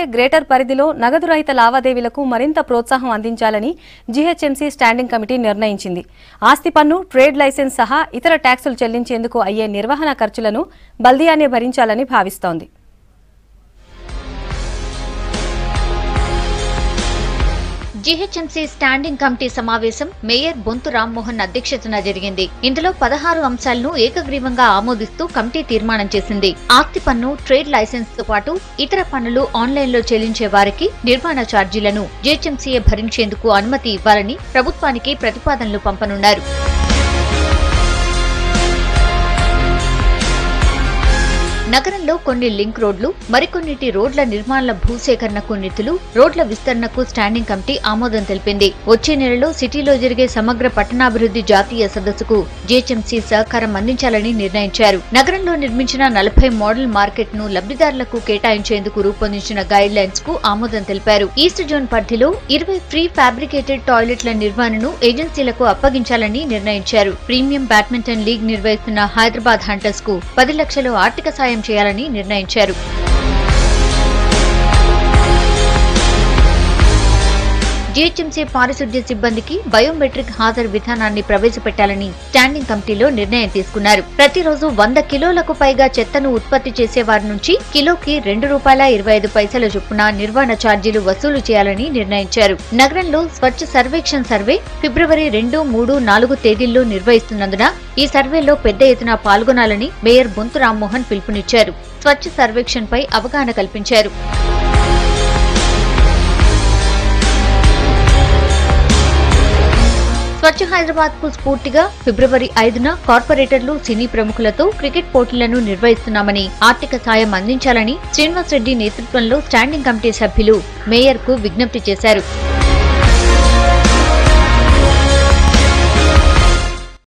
greater పరిధిలో నగదు రహిత లావాదేవీలకు మరింత ప్రోత్సాహం అందించాలని జీహెచ్ఎంసీ స్టాండింగ్ కమిటీ నిర్ణయించింది ఆస్తి పన్ను ట్రేడ్ లైసెన్స్ సహా ఇతర ట్యాక్సులు చెల్లించేందుకు అయ్యే నిర్వహణ ఖర్చులను బల్దియానే భరించాలని భావిస్తోంది జీహెచ్ఎంసీ స్టాండింగ్ కమిటీ సమావేశం మేయర్ బొంతు రామ్మోహన్ అధ్యక్షతన జరిగింది ఇందులో పదహారు అంశాలను ఏకగ్రీవంగా ఆమోదిస్తూ కమిటీ తీర్మానం చేసింది ఆస్తి పన్ను ట్రేడ్ లైసెన్స్ తో పాటు ఇతర పన్నులు ఆన్లైన్ లో చెల్లించే వారికి నిర్మాణ ఛార్జీలను జీహెచ్ఎంసీఏ భరించేందుకు అనుమతి ఇవ్వాలని ప్రభుత్వానికి ప్రతిపాదనలు పంపనున్నారు నగరంలో కొన్ని లింక్ రోడ్లు మరికొన్నిటి రోడ్ల నిర్మాణ భూసేకరణకు నిధులు రోడ్ల విస్తరణకు స్టాండింగ్ కమిటీ ఆమోదం తెలిపింది వచ్చే నెలలో సిటీలో జరిగే సమగ్ర పట్టణాభివృద్ధి జాతీయ సదస్సుకు జీహెచ్ఎంసీ సహకారం అందించాలని నిర్ణయించారు నగరంలో నిర్మించిన నలభై మోడల్ మార్కెట్ ను లబ్ధిదారులకు కేటాయించేందుకు రూపొందించిన గైడ్ లైన్స్ కు ఆమోదం తెలిపారు ఈస్ట్ జోన్ పరిధిలో ఇరవై ఫ్రీ ఫ్యాబ్రికేటెడ్ టాయిలెట్ల నిర్మాణను ఏజెన్సీలకు అప్పగించాలని నిర్ణయించారు ప్రీమియం బ్యాడ్మింటన్ లీగ్ నిర్వహిస్తున్న హైదరాబాద్ హంటర్స్ కు పది లక్షలు ఆర్థిక సాయం చేయాలని నిర్ణయించారు జీహెచ్ఎంసీ పారిశుద్ధ్య సిబ్బందికి బయోమెట్రిక్ హాజరు విధానాన్ని ప్రవేశపెట్టాలని స్టాండింగ్ కమిటీలో నిర్ణయం తీసుకున్నారు ప్రతిరోజు వంద కిలోలకు పైగా చెత్తను ఉత్పత్తి చేసే వారి నుంచి కిలోకి రెండు రూపాయల ఇరవై ఐదు పైసల చొప్పున నిర్వహణ ఛార్జీలు వసూలు చేయాలని నిర్ణయించారు నగరంలో స్వచ్ఛ సర్వేక్షణ్ సర్వే ఫిబ్రవరి రెండు మూడు నాలుగు తేదీల్లో నిర్వహిస్తున్నందున ఈ సర్వేలో పెద్ద ఎత్తున పాల్గొనాలని మేయర్ బొంతు రామ్మోహన్ పిలుపునిచ్చారు స్వచ్ఛ సర్వేక్షణ్ పై అవగాహన కల్పించారు స్వచ్ఛ హైదరాబాద్ కు స్ఫూర్తిగా ఫిబ్రవరి ఐదున కార్పొరేటర్లు సినీ ప్రముఖులతో క్రికెట్ పోటీలను నిర్వహిస్తున్నామని ఆర్థిక సాయం అందించాలని శ్రీనివాస్ రెడ్డి నేతృత్వంలో స్టాండింగ్ కమిటీ సభ్యులు మేయర్ కు విజ్ఞప్తి చేశారు